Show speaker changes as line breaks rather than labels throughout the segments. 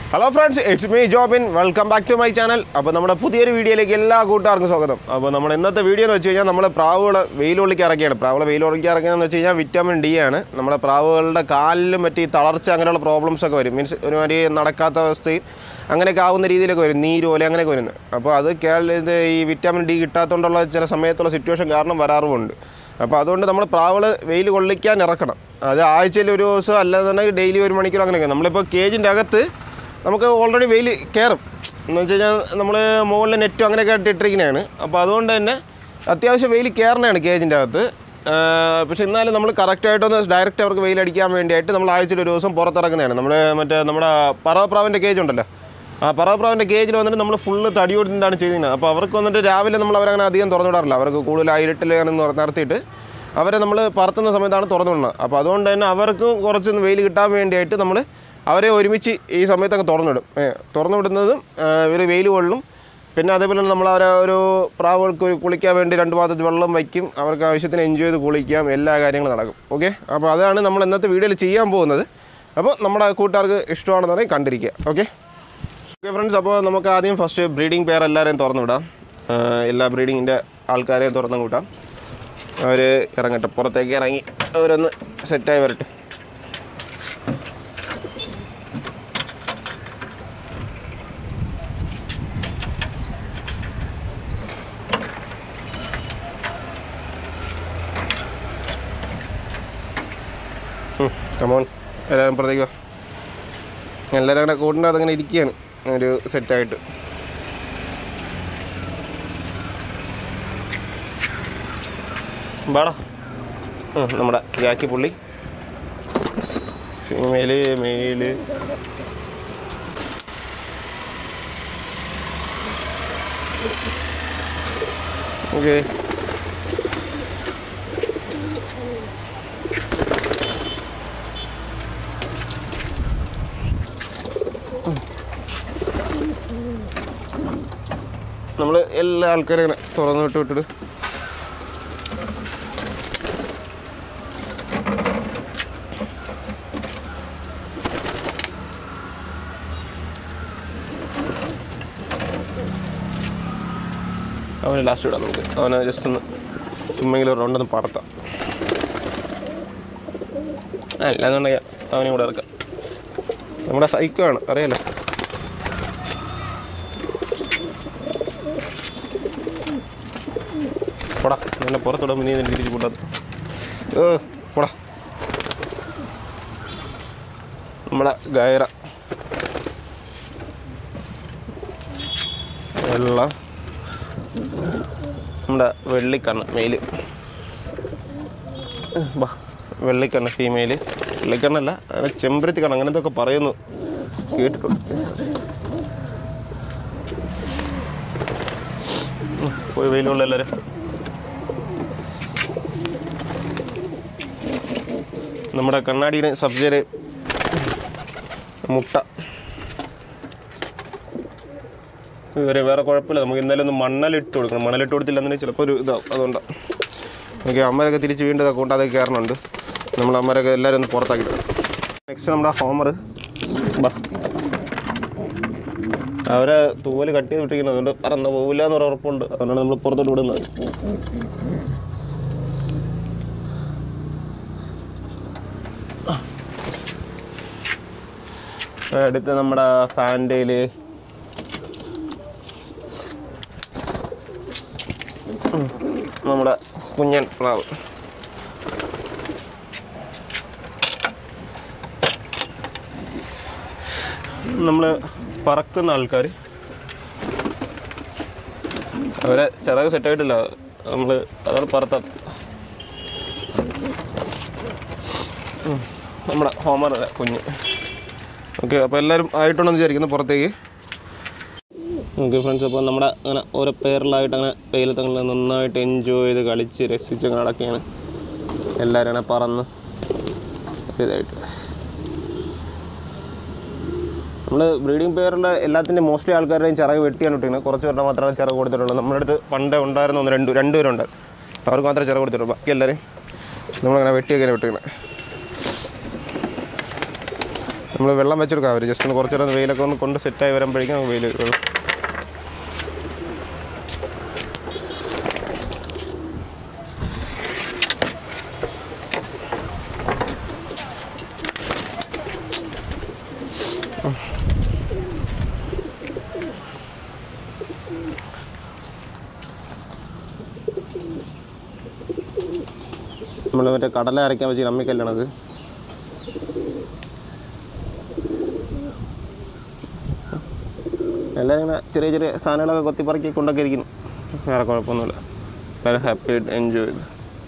Hello friends it's me Jobin welcome back to my channel അപ്പോൾ നമ്മുടെ പുതിയൊരു വീഡിയോയിലേക്ക് എല്ലാ കൂട്ടുകാർക്കും സ്വാഗതം അപ്പോൾ നമ്മുടെ ഇന്നത്തെ വീഡിയോ എന്ന് വെച്ച് കഴിഞ്ഞാൽ നമ്മൾ പ്രാവുകൾ വെയിലൊള്ളിക്ക് ഇറക്കിയാണ് പ്രാവുകൾ വെയിലൊള്ളിക്ക് ഇറക്കിയെന്ന് വെച്ച് കഴിഞ്ഞാൽ വിറ്റാമിൻ ഡി ആണ് നമ്മുടെ പ്രാവുകളുടെ കാലിലും മറ്റേ ഈ തളർച്ച അങ്ങനെയുള്ള പ്രോബ്ലംസ് ഒക്കെ വരും മീൻസ് ഒരുമാതിരി നടക്കാത്ത അവസ്ഥയും അങ്ങനെയൊക്കെ ആവുന്ന രീതിയിലൊക്കെ വരും നീരോല അങ്ങനെയൊക്കെ വരുന്നത് അപ്പോൾ അത് കേരള ഇത് ഈ വിറ്റാമിൻ ഡി കിട്ടാത്തതുകൊണ്ടുള്ള ചില സമയത്തുള്ള സിറ്റുവേഷൻ കാരണം വരാറുമുണ്ട് അപ്പോൾ അതുകൊണ്ട് നമ്മൾ പ്രാവുകൾ വെയിൽ കൊള്ളിക്കാൻ ഇറക്കണം അത് ആഴ്ചയിൽ ഒരു ദിവസം അല്ലാന്നുണ്ടെങ്കിൽ ഡെയിലി ഒരു മണിക്കൂർ അങ്ങനെയൊക്കെ നമ്മളിപ്പോൾ കേജിൻ്റെ അകത്ത് നമുക്ക് ഓൾറെഡി വെയിൽ കയറും എന്ന് വെച്ച് കഴിഞ്ഞാൽ നമ്മൾ മുകളിൽ നെറ്റും അങ്ങനെയൊക്കെ ഇട്ടിട്ടിരിക്കുന്നതാണ് അപ്പോൾ അതുകൊണ്ട് തന്നെ അത്യാവശ്യം വെയിൽ കയറണതാണ് കേജിൻ്റെ അകത്ത് ആ, പക്ഷേ എന്നാലും നമ്മൾ കറക്റ്റായിട്ടൊന്ന് ഡയറക്റ്റ് അവർക്ക് വെയിൽ അടിക്കാൻ വേണ്ടിയിട്ട് നമ്മൾ ആഴ്ചയിൽ ഒരു ദിവസം പുറത്തിറക്കുന്നതാണ് നമ്മൾ മറ്റേ നമ്മുടെ പറവപ്രാവിൻ്റെ കേജ് ഉണ്ടല്ലോ ആ പറവപ്രാവിൻ്റെ കേജിൽ വന്നിട്ട് നമ്മൾ ഫുള്ള് തടി കൊടുത്തിട്ടാണ് ചെയ്യുന്നത് അപ്പോൾ അവർക്ക് വന്നിട്ട് രാവിലെ നമ്മൾ അവരങ്ങനെ അധികം തുറന്നു വിടാറില്ല അവർക്ക് കൂടുതൽ ആ ഇരുട്ടിൽ അങ്ങനെ നിർ- നിർത്തിയിട്ട് അവരെ നമ്മൾ പറത്തുന്ന സമയത്താണ് തുറന്നു വിടുന്നത് അപ്പോൾ അതുകൊണ്ട് തന്നെ അവർക്കും കുറച്ച് വെയിൽ കിട്ടാൻ വേണ്ടിയിട്ട് നമ്മൾ അവരെ ഒരുമിച്ച് ഈ സമയത്ത് അങ്ങ് തുറന്നിടും ഏ, തുറന്നു വിടുന്നതും ഇവർ വെയിൽ കൊള്ളും പിന്നെ അതേപോലെ തന്നെ നമ്മൾ അവരെ ഒരു പ്രാവുകൾക്ക് ഒരു കുളിക്കാൻ വേണ്ടി രണ്ട് പാത്രത്തിൽ വെള്ളം വയ്ക്കും അവർക്ക് ആവശ്യത്തിന് എൻജോയ് ചെയ്ത് കുളിക്കാം എല്ലാ കാര്യങ്ങളും നടക്കും ഓക്കെ അപ്പോൾ അതാണ് നമ്മൾ ഇന്നത്തെ വീഡിയോയിൽ ചെയ്യാൻ പോകുന്നത് അപ്പോൾ നമ്മുടെ കൂട്ടുകാർക്ക് ഇഷ്ടമാണെന്നുണ്ടെങ്കിൽ കണ്ടിരിക്കുക ഓക്കെ ഓക്കെ ഫ്രണ്ട്സ് അപ്പോൾ നമുക്ക് ആദ്യം ഫസ്റ്റ് ബ്രീഡിംഗ് പെയർ എല്ലാവരെയും തുറന്നു വിടാം ആ, എല്ലാ ബ്രീഡിങ്ങിൻ്റെ ആൾക്കാരെയും തുറന്നു വിടാം അവർ ഇറങ്ങട്ടെ പുറത്തേക്ക് ഇറങ്ങി അവരൊന്ന് സെറ്റായി വരട്ടെ കമോൺ എല്ലാവരും പുറത്തേക്ക് വാ എല്ലാവരും അങ്ങനെ കൂട്ടിൻ്റെ അതങ്ങനെ ഇരിക്കുകയാണ് ഒരു സെറ്റായിട്ട് ബാടാ ഉം, നമ്മുടെ ജാക്കി പുള്ളി ഫീമെയില് മെയില് ഓക്കെ നമ്മൾ എല്ലാ ആൾക്കാരും ഇങ്ങനെ തുറന്നു വിട്ട് വിട്ടിട്ട് അവന് ലാസ്റ്റ് വിടാം നമുക്ക് അവനെ ജസ്റ്റ് ഒന്ന് ചുമ്മെങ്കിലും ഒരു റൗണ്ടൊന്ന് പറത്താം അല്ലാന്നുണ്ടെങ്കിൽ അവനെയും കൂടെ ഇറക്കാം നമ്മുടെ സൈക്കോ ആണ് അറിയാലോ പോടാ നല്ല പുറത്തോടെ നീ തന്നെ തിരിച്ച് കൂട്ടാ ഏ പോടാ നമ്മുടെ ഗയറ വെള്ള നമ്മുടെ വെള്ളിക്കണ്ണ് മെയില് ബാ വെള്ളിക്കണ്ണ് ഫീമെയില് വെള്ളിക്കണ്ണല്ല അങ്ങനെ ചെമ്പരത്തി കണ്ണ് അങ്ങനത്തെ ഒക്കെ പറയുന്നു കേട്ടിട്ടുണ്ട് ഉം, പോയി വെയിലുള്ള എല്ലാവരും നമ്മുടെ കണ്ണാടിയിൽ സബ്ജയില് മുട്ട ഇവരെ വേറെ കുഴപ്പമില്ല നമുക്ക് ഇന്നലെ ഒന്ന് മണ്ണലിട്ട് കൊടുക്കണം മണലിട്ട് കൊടുത്തില്ലെന്നുണ്ടെങ്കിൽ ചിലപ്പോൾ ഒരു ഇതാവും അതുകൊണ്ടാണ് ഓക്കെ അമ്മരൊക്കെ തിരിച്ച് വീണ്ടും ഇതൊക്കെ കൂട്ടാതെ കയറണുണ്ട് നമ്മൾ അമ്മരൊക്കെ എല്ലാവരും ഒന്ന് പുറത്താക്കിയിട്ട് നെക്സ്റ്റ് നമ്മുടെ ഹോമർ ബാ അവരെ തൂവല് കട്ട് ചെയ്ത് വിട്ടിരിക്കുന്നത് അതുകൊണ്ട് പറന്ന് പോകില്ല എന്നൊരു ഉറപ്പുണ്ട് അതുകൊണ്ടാണ് നമ്മൾ പുറത്തോട്ട് വിടുന്നത് അടുത്ത് നമ്മുടെ ഫാൻറ്റയിൽ നമ്മുടെ കുഞ്ഞൻ ഫ്ലാവ് നമ്മൾ പറക്കുന്ന ആൾക്കാർ അവരെ ചിറക് സെറ്റായിട്ടില്ല നമ്മൾ അതാണ് പറത്താം ഉം. നമ്മുടെ ഹോമർ കുഞ്ഞ് ഓക്കെ അപ്പോൾ എല്ലാവരും ആയിട്ടുണ്ടെന്ന് വിചാരിക്കുന്നു പുറത്തേക്ക് ഓക്കെ ഫ്രണ്ട്സ് അപ്പോൾ നമ്മുടെ അങ്ങനെ ഓരോ പേരിലായിട്ട് അങ്ങനെ വെയിലത്തങ്ങൾ നന്നായിട്ട് എൻജോയ് ചെയ്ത് കളിച്ച് രസിച്ച് നടക്കുകയാണ് എല്ലാവരും അങ്ങനെ പറന്ന് ഇതായിട്ട് നമ്മൾ ബ്രീഡിംഗ് പെയറിലെ എല്ലാത്തിൻ്റെ മോസ്റ്റ്ലി ആൾക്കാരുടെയും ചിറക് വെട്ടിയാണ് ഇട്ടിരുന്നത് കുറച്ച് പേരുടെ മാത്രമാണ് ചിറക് കൊടുത്തിട്ടുള്ളത് നമ്മുടെ അടുത്ത് പണ്ടേ ഉണ്ടായിരുന്ന ഒന്ന് രണ്ട് രണ്ട് പേരുണ്ട് അവർക്ക് മാത്രമേ ചിറക് കൊടുത്തിട്ടുള്ളൂ ബാക്കി എല്ലാവരും നമ്മളങ്ങനെ വെട്ടിയൊക്കെയാണ് വിട്ടിരുന്നത് നമ്മൾ വെള്ളം വെച്ചെടുക്കാം അവർ ജസ്റ്റ് ഒന്ന് കുറച്ച് നേരം വെയിലൊക്കെ ഒന്ന് കൊണ്ട് സെറ്റായി വരുമ്പോഴേക്കും നമുക്ക് വെയിൽ വെള്ളം നമ്മൾ മറ്റേ കടല അരയ്ക്കാൻ വെച്ച് അമ്മിക്കല്ലാണത് എല്ലാവരും ഇങ്ങനെ ചെറിയ ചെറിയ സാധനങ്ങളൊക്കെ കൊത്തിപ്പറക്കി കൊണ്ടൊക്കെ ഇരിക്കുന്നു വേറെ കുഴപ്പമൊന്നുമില്ല വളരെ ഹാപ്പി ആയിട്ട് എൻജോയ് ചെയ്ത്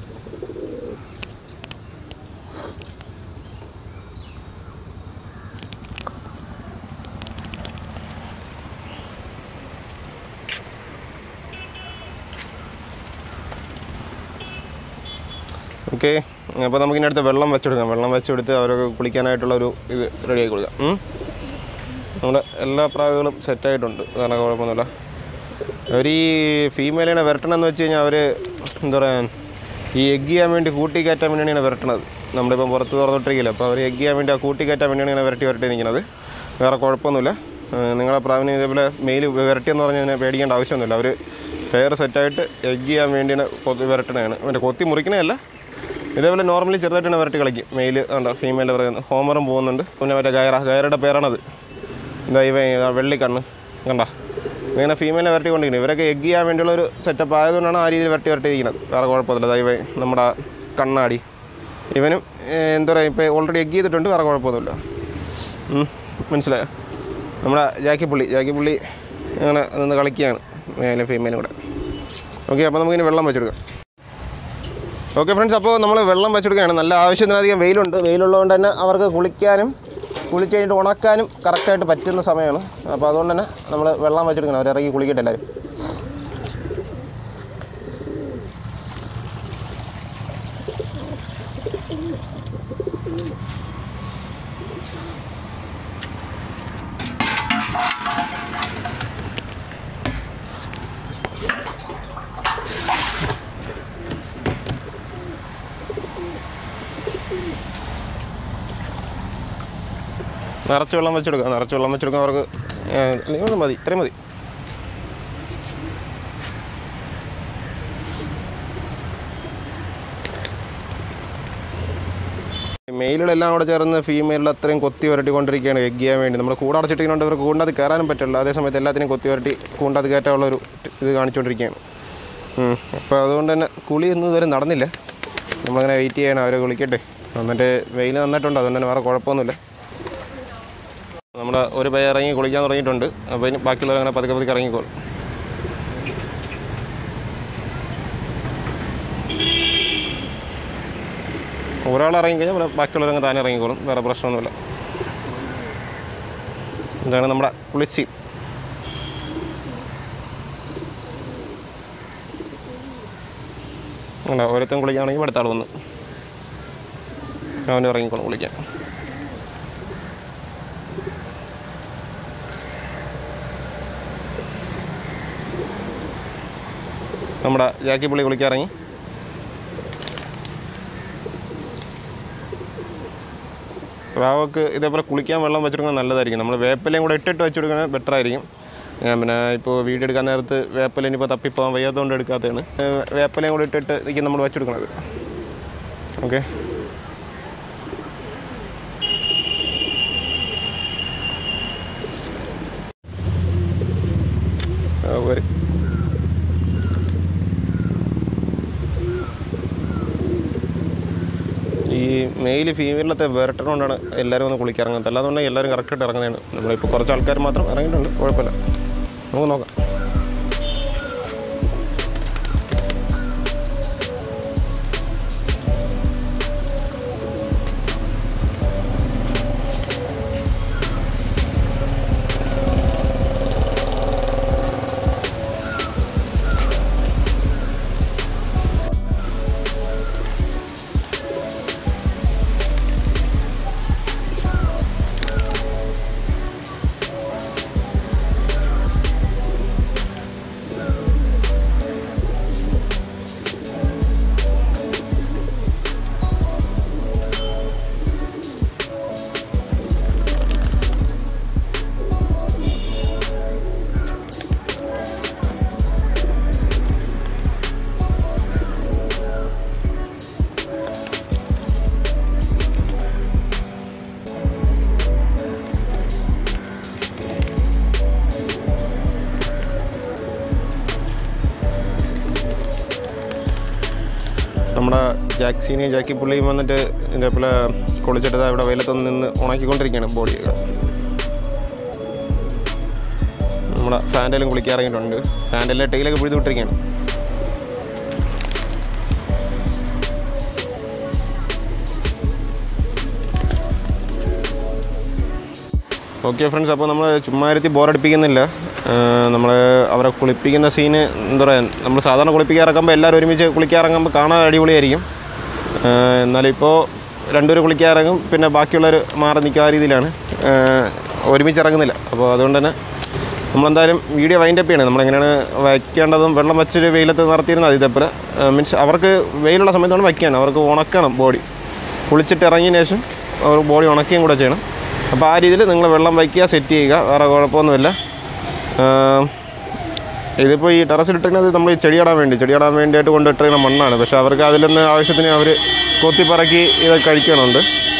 ഓക്കെ അപ്പോൾ നമുക്ക് ഇനി അടുത്ത് വെള്ളം വെച്ചെടുക്കാം വെള്ളം വെച്ചെടുത്ത് അവരൊക്കെ കുളിക്കാനായിട്ടുള്ള ഒരു ഇത് റെഡിയാക്കി കൊടുക്കാം ഉം. നമ്മുടെ എല്ലാ പ്രാവുകളും സെറ്റായിട്ടുണ്ട് കാരണം കുഴപ്പമൊന്നുമില്ല അവർ ഈ ഫീമെയിലിനെ വരട്ടണമെന്ന് വെച്ച് കഴിഞ്ഞാൽ അവർ എന്താ പറയുക ഈ എഗ് ചെയ്യാൻ വേണ്ടി കൂട്ടി കയറ്റാൻ വേണ്ടിയാണ് ഇങ്ങനെ വരട്ടണത് നമ്മളിപ്പം പുറത്ത് തുറന്നിട്ടിരിക്കില്ല അപ്പോൾ അവർ എഗ് ചെയ്യാൻ വേണ്ടി ആ കൂട്ടി കയറ്റാൻ വേണ്ടിയാണ് ഇങ്ങനെ വരട്ടി വരട്ടി നിൽക്കുന്നത് വേറെ കുഴപ്പമൊന്നുമില്ല ഏഹ് നിങ്ങളെ പ്രാവിന് ഇതേപോലെ മെയിൽ വരട്ടി എന്ന് പറഞ്ഞാൽ ഇതിനെ പേടിക്കേണ്ട ആവശ്യമൊന്നുമില്ല അവർ പെയർ സെറ്റായിട്ട് എഗ് ചെയ്യാൻ വേണ്ടിയാണ് കൊത്തി വരട്ടണതാണ് മറ്റേ കൊത്തി മുറിക്കണതല്ല ഇതേപോലെ നോർമലി ചെറുതായിട്ടാണ് വരട്ടി കളിക്കും മെയിൽ ഉണ്ട് ഫീമെയിൽ പറയുന്നത് ഹോമറും പോകുന്നുണ്ട് പിന്നെ മറ്റേ ഗയറ ഗയറുടെ പേരാണത് ഇതാ ഇവ ഇതാ വെള്ളിക്കണ്ണ് കണ്ട ഇങ്ങനെ ഫീമെയിലെ വരട്ടി കൊണ്ടിരിക്കുന്നത് ഇവരൊക്കെ എഗ് ചെയ്യാൻ വേണ്ടിയുള്ള ഒരു സെറ്റപ്പ് ആയതുകൊണ്ടാണ് ആ രീതിയിൽ വരട്ടി വരട്ടി ഇരിക്കുന്നത് വേറെ കുഴപ്പമൊന്നുമില്ല ദാ ഇവ നമ്മുടെ കണ്ണാടി ഇവനും ഏഹ്, എന്താ പറയുക ഇപ്പോൾ ഓൾറെഡി എഗ് ചെയ്തിട്ടുണ്ട് വേറെ കുഴപ്പമൊന്നുമില്ല ഉം, മനസ്സിലായോ നമ്മുടെ ജാക്കി പുള്ളി ജാക്കി പുള്ളി അങ്ങനെ നിന്ന് കളിക്കുകയാണ് മേലും ഫീമെയിലും കൂടെ ഓക്കെ അപ്പോൾ നമുക്കിനി വെള്ളം വെച്ചെടുക്കാം ഓക്കെ ഫ്രണ്ട്സ് അപ്പോൾ നമ്മൾ വെള്ളം വെച്ചെടുക്കുകയാണ് നല്ല ആവശ്യത്തിനധികം വെയിലുണ്ട് വെയിലുള്ളതുകൊണ്ട് തന്നെ അവർക്ക് കുളിക്കാനും കുളിച്ച് കഴിഞ്ഞിട്ട് ഉണക്കാനും കറക്റ്റായിട്ട് പറ്റുന്ന സമയമാണ് അപ്പോൾ അതുകൊണ്ട് തന്നെ നമ്മൾ വെള്ളം വെച്ചെടുക്കണം അവർ ഇറങ്ങി കുളിക്കട്ടെ എല്ലാവരും നിറച്ച് വെള്ളം വെച്ചെടുക്കുക നിറച്ച് വെള്ളം വെച്ചെടുക്കാൻ അവർക്ക് ഏഹ്, അല്ലെങ്കിൽ ഒന്ന് മതി ഇത്രയും മതി മെയിലുകളെല്ലാം കൂടെ ചേർന്ന് ഫീമെയിലിൽ അത്രയും കൊത്തി വരട്ടിക്കൊണ്ടിരിക്കുകയാണ് എഗ് ചെയ്യാൻ വേണ്ടി നമ്മൾ കൂടടച്ചിട്ടിരിക്കുന്നുണ്ട് ഇവർക്ക് കൂണ്ടത് കയറാനും പറ്റില്ല അതേസമയത്ത് എല്ലാത്തിനെയും കൊത്തി വരട്ടി കൂണ്ടത് കയറ്റാനുള്ള ഒരു ഇത് കാണിച്ചുകൊണ്ടിരിക്കുകയാണ് ഉം. അപ്പോൾ അതുകൊണ്ട് തന്നെ കുളി ഒന്നും ഇതുവരെ നടന്നില്ല നമ്മളങ്ങനെ വെയിറ്റ് ചെയ്യണം അവരെ കുളിക്കട്ടെ എന്നിട്ട് വെയിൽ നന്നായിട്ടുണ്ട് അതുകൊണ്ട് തന്നെ വേറെ കുഴപ്പമൊന്നുമില്ല നമ്മുടെ ഒരു പയ്യ ഇറങ്ങി കുളിക്കാൻ തുടങ്ങിയിട്ടുണ്ട് അപ്പോൾ ഇനി ബാക്കിയുള്ളവർ അങ്ങനെ പതുക്കെ പതുക്കെ ഇറങ്ങിക്കോളും ഒരാൾ ഇറങ്ങിക്കഴിഞ്ഞാൽ പിന്നെ ബാക്കിയുള്ളവരങ്ങ് താനെ ഇറങ്ങിക്കോളും വേറെ പ്രശ്നമൊന്നുമില്ല ഇതാണ് നമ്മുടെ കുളിച്ചി അങ്ങനെ ഓരോരുത്തരും കുളിക്കുകയാണെങ്കിൽ അടുത്ത ആൾ വന്ന് അവന് ഇറങ്ങിക്കോളും കുളിക്കാൻ നമ്മുടെ ജാക്കി പുള്ളി കുളിക്കാറങ്ങി പ്രാവക്ക് ഇതേപോലെ കുളിക്കാൻ വെള്ളം വെച്ചെടുക്കുന്നത് നല്ലതായിരിക്കും നമ്മൾ വേപ്പിലയും കൂടെ ഇട്ടിട്ട് വെച്ചെടുക്കുന്നത് ബെറ്റർ ആയിരിക്കും ഞാൻ പിന്നെ ഇപ്പോൾ വീഡിയോ എടുക്കാൻ നേരത്ത് വേപ്പില ഇനിയിപ്പോൾ തപ്പിപ്പോകാൻ വയ്യാത്തതുകൊണ്ട് എടുക്കാത്തതാണ് ഏഹ് വേപ്പിലയും കൂടെ ഇട്ടിട്ട് ഇരിക്കും നമ്മൾ വെച്ചെടുക്കണത് ഓക്കെ ഒരു ഈ മെയിൽ ഫീമെയിലത്തെ വിരട്ടണോണ്ടാണ് എല്ലാവരും ഒന്ന് കുളിക്കിറങ്ങുന്നത് അല്ലാതുകൊണ്ട് എല്ലാവരും കറക്റ്റായിട്ട് ഇറങ്ങുന്നതാണ് നമ്മളിപ്പോൾ കുറച്ച് ആൾക്കാർ മാത്രം ഇറങ്ങിയിട്ടുണ്ട് കുഴപ്പമില്ല നമുക്ക് നോക്കാം നമ്മുടെ ജാക്സീനെയും ജാക്കി പുള്ളിയും വന്നിട്ട് ഇതേപോലെ കുളിച്ചിട്ട് ദാ ഇവിടെ വെയിലത്തൊന്ന് നിന്ന് ഉണക്കിക്കൊണ്ടിരിക്കുകയാണ് ബോഡിയൊക്കെ നമ്മുടെ ഫാൻറ്റയിലും കുളിക്കാൻ ഇറങ്ങിയിട്ടുണ്ട് ഫാൻറ്റയിലെ ടൈലൊക്കെ പിഴുതു വിട്ടിരിക്കുകയാണ് ഓക്കെ ഫ്രണ്ട്സ് അപ്പോൾ നമ്മൾ ചുമ്മാരത്തി ബോറടിപ്പിക്കുന്നില്ല നമ്മൾ അവരെ കുളിപ്പിക്കുന്ന സീന് എന്താ പറയുക നമ്മൾ സാധാരണ കുളിപ്പിക്കാൻ ഇറങ്ങുമ്പോൾ എല്ലാവരും ഒരുമിച്ച് കുളിക്കാൻ ഇറങ്ങുമ്പോൾ കാണാൻ അടിപൊളിയായിരിക്കും ഏഹ് എന്നാലിപ്പോൾ രണ്ടുപേരും കുളിക്കാൻ ഇറങ്ങും പിന്നെ ബാക്കിയുള്ളവർ മാറി നിൽക്കുക ആ രീതിയിലാണ് ഏഹ് ഒരുമിച്ച് ഇറങ്ങുന്നില്ല അപ്പോൾ അതുകൊണ്ട് തന്നെ നമ്മളെന്തായാലും വീഡിയോ വൈൻഡപ്പ് ചെയ്യണം നമ്മളെങ്ങനെയാണ് വയ്ക്കേണ്ടതും വെള്ളം വെച്ചൊരു വെയിലത്ത് നിർത്തിയിരുന്നത് ഇതേപോലെ മീൻസ് അവർക്ക് വെയിലുള്ള സമയത്താണ് വയ്ക്കാൻ അവർക്ക് ഉണക്കണം ബോഡി കുളിച്ചിട്ട് ഇറങ്ങിയതിന് ശേഷം അവർ ബോഡി ഉണക്കുകയും കൂടെ ചെയ്യണം അപ്പോൾ ആ രീതിയിൽ നിങ്ങൾ വെള്ളം വയ്ക്കുക സെറ്റ് ചെയ്യുക വേറെ കുഴപ്പമൊന്നുമില്ല ആം, ഇതിപ്പോൾ ഈ ടെറസിലിട്ടിരുന്നത് നമ്മൾ ഈ ചെടിയിടാൻ വേണ്ടി ചെടിയിടാൻ വേണ്ടിയിട്ട് കൊണ്ടിട്ടിരുന്ന മണ്ണാണ് പക്ഷേ അവർക്ക് അതിൽ നിന്ന് ആവശ്യത്തിന് അവർ കൊത്തിപ്പറക്കി ഇത് കഴിക്കണമുണ്ട്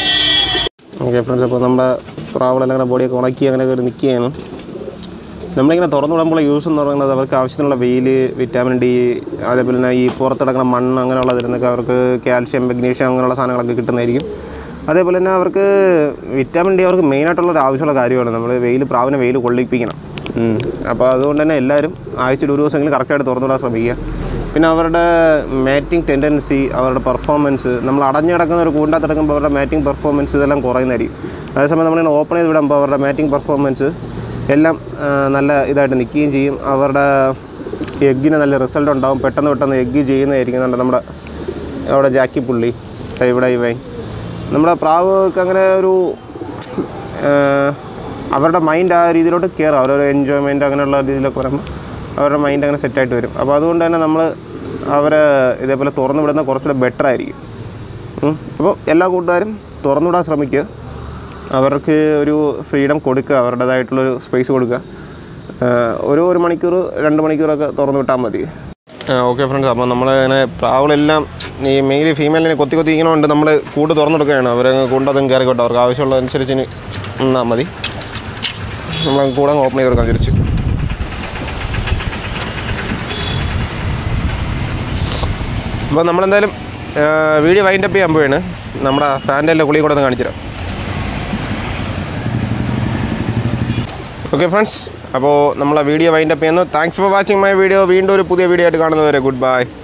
ഓക്കെ ഫ്രണ്ട്സ് അപ്പോൾ നമ്മുടെ പ്രാവളെല്ലാം കൂടെ ബോഡിയൊക്കെ ഉണക്കി അങ്ങനെ കയറി നിൽക്കുകയാണ് നമ്മളിങ്ങനെ തുറന്നു വിടുമ്പോൾ യൂസ് എന്ന് പറയുന്നത് അവർക്ക് ആവശ്യത്തിനുള്ള വെയിൽ വിറ്റാമിൻ ഡി അതേപോലെ തന്നെ ഈ പുറത്തിടക്കുന്ന മണ്ണ് അങ്ങനെയുള്ള ഇതിനൊക്കെ അവർക്ക് കാൽഷ്യം മഗ്നീഷ്യം അങ്ങനെയുള്ള സാധനങ്ങളൊക്കെ കിട്ടുന്നതായിരിക്കും അതേപോലെ തന്നെ അവർക്ക് വിറ്റാമിൻ ഡി അവർക്ക് മെയിനായിട്ടുള്ള ഒരു ആവശ്യമുള്ള കാര്യമാണ് നമ്മൾ വെയിൽ പ്രാവിനെ വെയിൽ കൊള്ളിപ്പിക്കണം ഉം. അപ്പോൾ അതുകൊണ്ട് തന്നെ എല്ലാവരും ആഴ്ചയിൽ ഒരു ദിവസമെങ്കിലും കറക്റ്റായിട്ട് തുറന്നു വിടാൻ ശ്രമിക്കുക പിന്നെ അവരുടെ മാറ്റിംഗ് ടെൻഡൻസി അവരുടെ പെർഫോമൻസ് നമ്മൾ അടഞ്ഞു കിടക്കുന്ന ഒരു കൂണ്ടാത്ത് കിടക്കുമ്പോൾ അവരുടെ മാറ്റിംഗ് പെർഫോമൻസ് ഇതെല്ലാം കുറയുന്നതായിരിക്കും അതേസമയം നമ്മളിങ്ങനെ ഓപ്പൺ ചെയ്ത് വിടുമ്പോൾ അവരുടെ മാറ്റിംഗ് പെർഫോമൻസ് എല്ലാം ആ, നല്ല ഇതായിട്ട് നിൽക്കുകയും ചെയ്യും അവരുടെ എഗ്ഗിന് നല്ല റിസൾട്ട് ഉണ്ടാവും പെട്ടെന്ന് പെട്ടെന്ന് എഗ്ഗ് ചെയ്യുന്നതായിരിക്കും കണ്ടോ നമ്മുടെ അവിടെ ജാക്കി പുള്ളി ദാ ഇവിടെ ഇവൻ നമ്മുടെ പ്രാവുകൾക്ക് അങ്ങനെ ഒരു ആ, അവരുടെ മൈൻഡ് ആ രീതിയിലോട്ട് കയറും അവരൊരു എൻജോയ്മെൻറ്റ് അങ്ങനെയുള്ള രീതിയിലൊക്കെ വരുമ്പോൾ അവരുടെ മൈൻഡ് അങ്ങനെ സെറ്റായിട്ട് വരും അപ്പോൾ അതുകൊണ്ട് തന്നെ നമ്മൾ അവരെ ഇതേപോലെ തുറന്നു വിടുന്ന കുറച്ചുകൂടെ ബെറ്റർ ആയിരിക്കും ഉം. അപ്പോൾ എല്ലാ കൂട്ടുകാരും തുറന്നുവിടാൻ ശ്രമിക്കുക അവർക്ക് ഒരു ഫ്രീഡം കൊടുക്കുക അവരുടേതായിട്ടുള്ളൊരു സ്പേസ് കൊടുക്കുക ആഹ് ഒരു ഒരു മണിക്കൂർ രണ്ട് മണിക്കൂറൊക്കെ തുറന്നു വിട്ടാൽ മതി ഓക്കെ ഫ്രണ്ട്സ് അപ്പോൾ നമ്മൾ ഇങ്ങനെ പ്രാവളെല്ലാം ഈ മെയിൽ ഫീമെയിലിനെ കൊത്തി കൊത്തി ഇങ്ങനെ നമ്മൾ കൂട് തുറന്നു കൊടുക്കുകയാണ് അവർ കൂണ്ടതും കയറിക്കോട്ടെ അവർക്ക് ആവശ്യമുള്ളതനുസരിച്ച് നിന്നാൽ മതി നമ്മൾ കൂടെ ഓപ്പൺ ചെയ്ത് കൊടുക്കാൻ തിരിച്ചു അപ്പോൾ നമ്മളെന്തായാലും വീഡിയോ വൈൻഡപ്പ് ചെയ്യാൻ പോവാണ് നമ്മുടെ ഫാൻ്റെ എല്ലാം കുളിയും കൂടെ ഒന്ന് കാണിച്ചു തരാം ഓക്കെ ഫ്രണ്ട്സ് അപ്പോൾ നമ്മളെ വീഡിയോ വൈൻഡപ്പ് ചെയ്യുന്നു thanks for watching my video വീണ്ടും ഒരു പുതിയ വീഡിയോ ആയിട്ട് കാണുന്നവരെ ഗുഡ് ബൈ